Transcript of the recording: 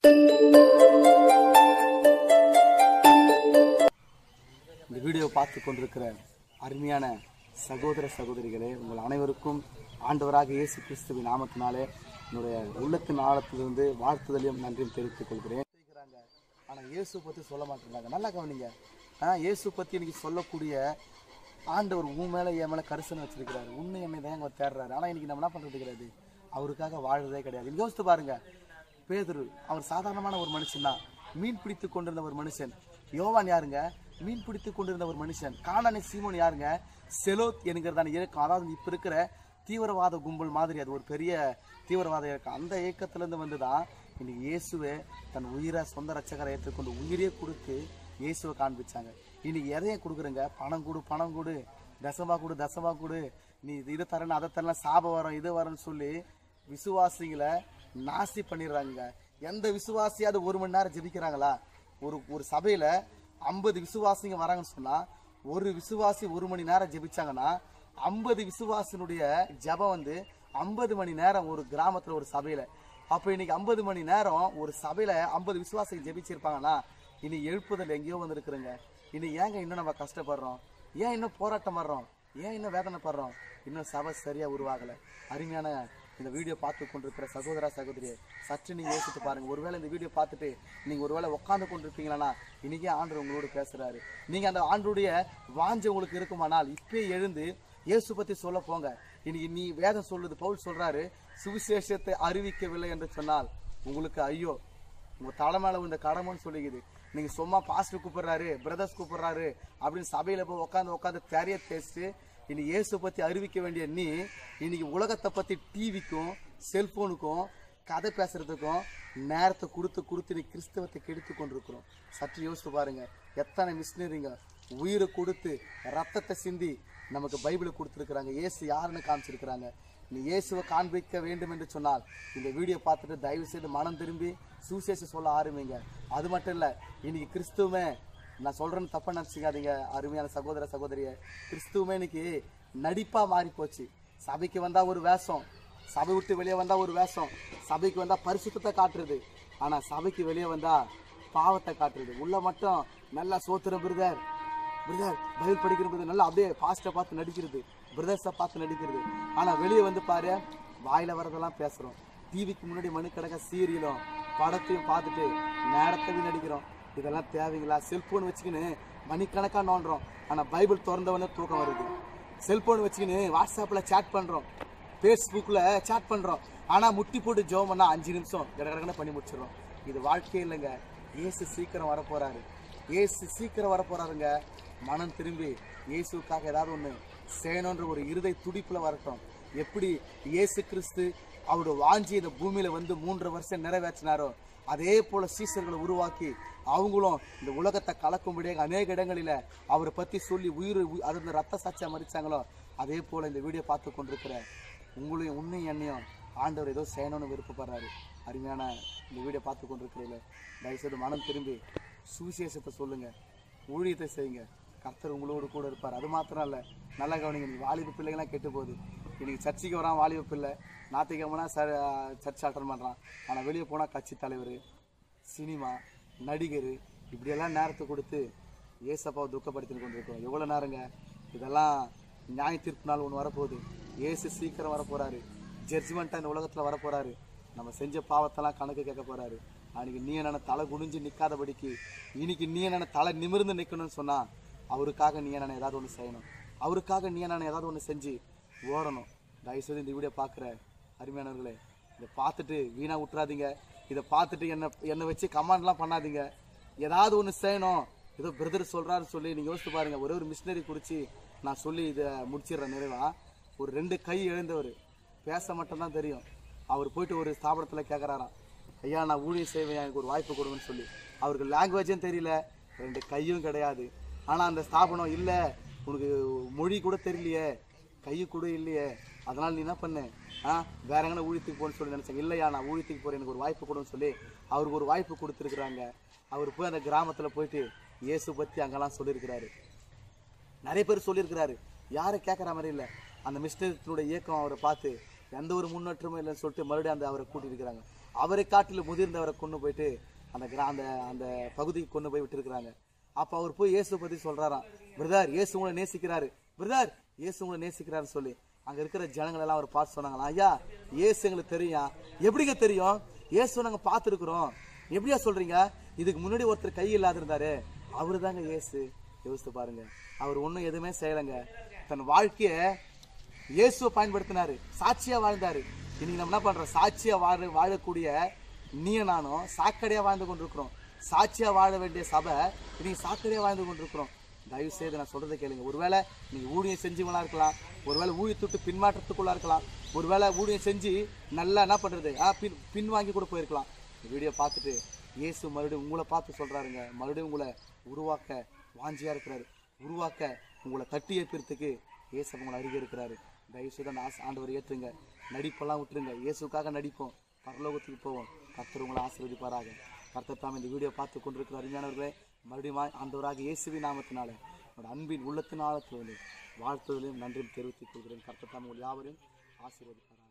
இந்த வீடியோ பார்த்து கொண்டிருக்கிற அருமையான சகோதர சகோதரிகளே உங்கள் அனைவருக்கும் ஆண்டவராக இயேசு கிறிஸ்துவின் நாமத்தினாலே என்னுடைய உள்ளத்தின் ஆழத்திலிருந்து வாழ்த்துதலையும் நன்றியும் தெரிவித்துக் கொள்கிறேன் கேட்குறாங்க ஆனால் இயேசு பற்றி சொல்ல மாட்டேங்கிறாங்க நல்லா கவனிங்க ஆனால் இயேசு பற்றி இன்னைக்கு சொல்லக்கூடிய ஆண்டவர் உன் மேலே என் மேலே கரிசனை வச்சிருக்கிறாரு உன்னை என்னை தான் அவர் தேடுறாரு ஆனால் இன்னைக்கு நம்ம என்ன பண்ணுறது கிடையாது அவருக்காக வாழ்றதே கிடையாது இங்க யோசித்து பாருங்க பேதுரு அவர் சாதாரணமான ஒரு மனுஷன் தான் மீன் பிடித்து கொண்டிருந்த ஒரு மனுஷன் யோவான் யாருங்க மீன் பிடித்து கொண்டிருந்த ஒரு மனுஷன் கானானி சீமோன் யாருங்க செலோத் என்கிறதான இயக்கம் அதாவது இப்ப இருக்கிற தீவிரவாத கும்பல் மாதிரி அது ஒரு பெரிய தீவிரவாத இயக்கம் அந்த இயக்கத்திலேருந்து வந்து தான் இன்னைக்கு இயேசுவை தன் உயிரை சொந்த ரட்சகரை ஏற்றுக்கொண்டு உயிரே கொடுத்து இயேசுவை காண்பிச்சாங்க இன்னைக்கு எதையும் கொடுக்குறங்க பணம் கொடு பணம் கொடு தசமா கொடு தசமா கொடு நீ இது இதை தரணும் அதை தரலாம் சாபம் வரும் இது வரும்னு சொல்லி விசுவாசிகளை நாசி பண்ணிடுறாங்க எந்த விசுவாசியாவது ஒரு மணி நேரம் ஜெபிக்கிறாங்களா ஒரு ஒரு சபையில ஐம்பது விசுவாசிங்க வராங்கன்னு சொன்னா ஒரு விசுவாசி ஒரு மணி நேரம் ஜெபிச்சாங்கன்னா ஐம்பது விசுவாசினுடைய ஜெபம் வந்து ஐம்பது மணி நேரம் ஒரு கிராமத்துல ஒரு சபையில அப்ப இன்னைக்கு ஐம்பது மணி நேரம் ஒரு சபையில ஐம்பது விசுவாசிங்க ஜெபிச்சிருப்பாங்கன்னா இனி எழுப்புதல் எங்கேயோ வந்திருக்குறங்க இனி ஏங்க இன்னும் நம்ம கஷ்டப்படுறோம் ஏன் இன்னும் போராட்டம் வர்றோம் ஏன் இன்னும் வேதனைப்படுறோம் இன்னும் சபை சரியா உருவாகல அருமையான இந்த வீடியோ பார்த்து கொண்டிருக்கிற சகோதரா சகோதரியே சற்று நீங்க யோசித்து பாருங்க ஒருவேளை இந்த வீடியோ பார்த்துட்டு நீங்க ஒருவேளை உட்காந்து கொண்டிருப்பீங்களா இன்னைக்கே ஆண்டு உங்களோட பேசுறாரு நீங்க அந்த ஆண்டுடைய வாஞ்சை உங்களுக்கு இருக்குமானால் இப்பே எழுந்து இயேசு பத்தி சொல்ல போங்க இன்னைக்கு நீ வேதம் சொல்லுது பவுல் சொல்றாரு சுவிசேஷத்தை அறிவிக்கவில்லை என்று சொன்னால் உங்களுக்கு ஐயோ உங்க தலை மேல இந்த கடமைன்னு சொல்லிக்குது நீங்க சும்மா பாஸ்டர் கூப்பிடுறாரு பிரதர்ஸ் கூப்பிடுறாரு அப்படின்னு சபையில போய் உட்காந்து உட்காந்து தெரிய தேய்ச்சிட்டு இனி இயேசு பத்தி அறிவிக்க வேண்டிய நீ இன்னைக்கு உலகத்தை பத்தி டிவிக்கும் செல்போனுக்கும் கதை பேசுறதுக்கும் நேரத்தை கொடுத்து கொடுத்து நீ கிறிஸ்தவத்தை கெடுத்து கொண்டிருக்கிறோம் சற்று யோசித்து பாருங்க எத்தனை மிஷினரிங்க உயிரை கொடுத்து ரத்தத்தை சிந்தி நமக்கு பைபிளை கொடுத்துருக்குறாங்க இயேசு யாருன்னு காமிச்சிருக்கிறாங்க நீ இயேசுவை காண்பிக்க வேண்டும் என்று சொன்னால் இந்த வீடியோ பார்த்துட்டு தயவு செய்து மனம் திரும்பி சுவிசேஷம் சொல்ல ஆரம்பிங்க அது மட்டும் இல்லை இன்னைக்கு கிறிஸ்துவமே நான் சொல்றேன்னு தப்பா நினச்சிக்காதீங்க அருமையான சகோதர சகோதரிய கிறிஸ்துவமே இன்னைக்கு நடிப்பா மாறி போச்சு சபைக்கு வந்தா ஒரு வேஷம் சபை விட்டு வெளியே வந்தா ஒரு வேஷம் சபைக்கு வந்தா பரிசுத்தத்தை காட்டுறது ஆனா சபைக்கு வெளியே வந்தா பாவத்தை காட்டுறது உள்ள மட்டும் நல்லா சோத்திரம் பிரதர் பிரதர் பைபிள் படிக்கிற பிரதர் நல்லா அப்படியே பாஸ்ட்டை பார்த்து நடிக்கிறது பிரதர்ஸை பார்த்து நடிக்கிறது ஆனா வெளியே வந்து பாரு வாயில வரதெல்லாம் பேசுறோம் டிவிக்கு முன்னாடி மணி கிடக்க சீரியலும் படத்தையும் பார்த்துட்டு நேரத்தையும் நடிக்கிறோம் இதெல்லாம் தேவைங்களா செல்போன் வச்சுக்கின்னு மணிக்கணக்கா நோண்டுறோம் ஆனா பைபிள் திறந்தவொடனே தூக்கம் வருது செல்போன் வச்சுக்கின்னு வாட்ஸ்அப்ல சேட் பண்றோம் ஃபேஸ்புக்கில் சேட் பண்ணுறோம் ஆனால் முட்டி போட்டு ஜோம் பண்ணால் அஞ்சு நிமிஷம் கடகடகன பண்ணி முடிச்சிடுறோம் இது வாழ்க்கையே இல்லைங்க ஏசு சீக்கிரம் வரப்போறாரு ஏசு சீக்கிரம் வரப்போறாருங்க மனம் திரும்பி இயேசுக்காக ஏதாவது ஒன்று செய்யணுன்ற ஒரு இருதை துடிப்பில் வரட்டும் எப்படி இயேசு கிறிஸ்து அவருடைய வாஞ்சி இந்த பூமியில வந்து மூன்று வருஷம் நிறைவேற்றினாரோ அதே போல சீசர்களை உருவாக்கி அவங்களும் இந்த உலகத்தை கலக்கும்படியாக அநேக இடங்களில அவரை பத்தி சொல்லி உயிர் உ- அது இந்த ரத்த சாட்சியா மறிச்சாங்களோ அதே போல இந்த வீடியோ பார்த்து கொண்டிருக்கிற உங்களையும் உன்னையும் என்னையும் ஆண்டவர் ஏதோ செய்யணும்னு விருப்பப்படுறாரு அருமையான இந்த வீடியோ பார்த்து கொண்டிருக்கிறீங்கள தயவுசெய்து மனம் திரும்பி சுவிசேஷத்தை சொல்லுங்க ஊழியத்தை செய்யுங்க கர்த்தர் உங்களோடு கூட இருப்பார் அது மாத்திரம் இல்ல நல்லா கவனிங்க நீ வாலிப பிள்ளைங்களாம் கெட்டு போகுது இன்னைக்கு சர்ச்சுக்கு வரான் வாலிப பிள்ளை ஞாத்திக்கிழமைனா ச சர்ச் அட்டன் பண்ணுறான் ஆனால் வெளியே போனால் கட்சி தலைவர் சினிமா நடிகர் இப்படியெல்லாம் நேரத்தை கொடுத்து ஏசப்பாவை துக்கப்படுத்தின்னு கொண்டிருக்கோம் எவ்வளோ நேரங்க இதெல்லாம் நியாய தீர்ப்பு நாள் ஒன்று வரப்போகுது ஏசு சீக்கிரம் வரப்போறாரு ஜட்ஜ்மெண்ட்டாக இந்த உலகத்தில் வரப்போறாரு நம்ம செஞ்ச பாவத்தெல்லாம் கணக்கு கேட்க போறாரு அன்னைக்கு நீ என்ன தலை குனிஞ்சு நிற்காதபடிக்கு இன்னைக்கு நீ என்ன தலை நிமிர்ந்து நிற்கணும்னு சொன்னா அவருக்காக நீ என்ன ஏதாவது ஒன்று செய்யணும் அவருக்காக நீ என்ன ஏதாவது ஒன்று செஞ்சு ஓடணும் தயவுசெய்து இந்த வீடியோ பார்க்குற அருமையானவர்களே இதை பார்த்துட்டு வீணா விட்டுறாதீங்க இதை பார்த்துட்டு என்ன என்னை வச்சு கமாண்ட்லாம் பண்ணாதீங்க ஏதாவது ஒன்று செய்யணும் ஏதோ பிரதர் சொல்றாருன்னு சொல்லி நீங்க யோசிச்சு பாருங்க ஒரே ஒரு மிஷினரி குறித்து நான் சொல்லி இதை முடிச்சிடுறேன் நிறைவா ஒரு ரெண்டு கை எழுந்தவர் பேச மட்டும்தான் தெரியும் அவர் போயிட்டு ஒரு ஸ்தாபனத்தில் கேட்குறாராம் ஐயா நான் ஊழியம் செய்வேன் எனக்கு ஒரு வாய்ப்பு கொடுங்கன்னு சொல்லி அவருக்கு லாங்குவேஜும் தெரியல ரெண்டு கையும் கிடையாது ஆனால் அந்த ஸ்தாபனம் இல்லை உனக்கு மொழி கூட தெரியலையே கை கூட இல்லையே அதனால நீ என்ன பண்ணு ஆ வேற எங்கன்னா ஊழியத்துக்கு போகணும்னு சொல்லி நினைச்சேன் இல்லையா நான் ஊழியத்துக்கு போறேன் எனக்கு ஒரு வாய்ப்பு கொடுன்னு சொல்லி அவருக்கு ஒரு வாய்ப்பு கொடுத்துருக்குறாங்க அவர் போய் அந்த கிராமத்துல போயிட்டு இயேசு பத்தி அங்கெல்லாம் சொல்லியிருக்கிறாரு நிறைய பேர் சொல்லியிருக்கிறாரு யாரும் கேட்குற மாதிரி இல்லை அந்த மிஸ்டத்தினுடைய இயக்கம் அவரை பார்த்து எந்த ஒரு முன்னேற்றமும் இல்லைன்னு சொல்லிட்டு மறுபடியும் அந்த அவரை கூட்டிட்டு இருக்கிறாங்க அவரை காட்டிலும் முதிர்ந்தவரை கொண்டு போயிட்டு அந்த கிரா அந்த அந்த பகுதிக்கு கொண்டு போய் விட்டுருக்குறாங்க அப்ப அவர் போய் இயேசு பத்தி சொல்றாராம் பிரதர் இயேசு உங்களை நேசிக்கிறாரு பிரதர் இயேசு உங்களை நேசிக்கிறாருன்னு சொல்லி அங்க இருக்கிற ஜனங்கள் எல்லாம் அவர் பார்த்து சொன்னாங்களா ஐயா இயேசு எங்களுக்கு தெரியும் எப்படிங்க தெரியும் இயேசு நாங்க பார்த்துருக்குறோம் எப்படியா சொல்றீங்க இதுக்கு முன்னாடி ஒருத்தர் கை இல்லாத இருந்தாரு அவரு தாங்க இயேசு யோசித்து பாருங்க அவர் ஒன்றும் எதுவுமே செய்யலைங்க தன் வாழ்க்கைய இயேசுவை பயன்படுத்தினாரு சாட்சியா வாழ்ந்தாரு இன்னைக்கு நம்ம என்ன பண்றோம் சாட்சியா வாழ வாழக்கூடிய நீ நானும் சாக்கடையா வாழ்ந்து கொண்டிருக்கிறோம் சாட்சியா வாழ வேண்டிய சபை இன்னைக்கு சாக்கடையா வாழ்ந்து கொண்டிருக்கிறோம் தயவு செய்து நான் சொல்றதை கேளுங்க ஒருவேளை நீங்க ஊழியம் செஞ்சவங்களா இருக்கலாம் ஒருவேளை ஊழியத்துட்டு பின்மாற்றத்துக்குள்ளா இருக்கலாம் ஒருவேளை ஊழியம் செஞ்சு நல்லா என்ன பண்றது ஆ, பின் பின் வாங்கி கூட போயிருக்கலாம் இந்த வீடியோ பார்த்துட்டு இயேசு மறுபடியும் உங்களை பார்த்து சொல்றாருங்க மறுபடியும் உங்களை உருவாக்க வாஞ்சியா இருக்கிறாரு உருவாக்க உங்களை தட்டி ஏற்படுறதுக்கு இயேசு உங்களை அருகே இருக்கிறாரு தயவுசெய்து அந்த ஆசை ஆண்டவர் ஏற்றுங்க நடிப்பெல்லாம் விட்டுருங்க இயேசுக்காக நடிப்போம் பரலோகத்துக்கு போவோம் கர்த்தர் உங்களை ஆசீர்வதிப்பாராக கர்த்தர் தாம் இந்த வீடியோ பார்த்து கொண்டிருக்கிற அருமையானவர்களே மறுபடியும் ஆண்டவராக இயேசுவின் நாமத்தினால உங்களோட அன்பின் உள்ளத்தின் ஆழத்தில் வாழ்த்துதலையும் நன்றியும் தெரிவித்துக் கொள்கிறேன் கர்த்தர் தாம் உங்கள் யாவரையும் ஆசீர்வதிப்பாராக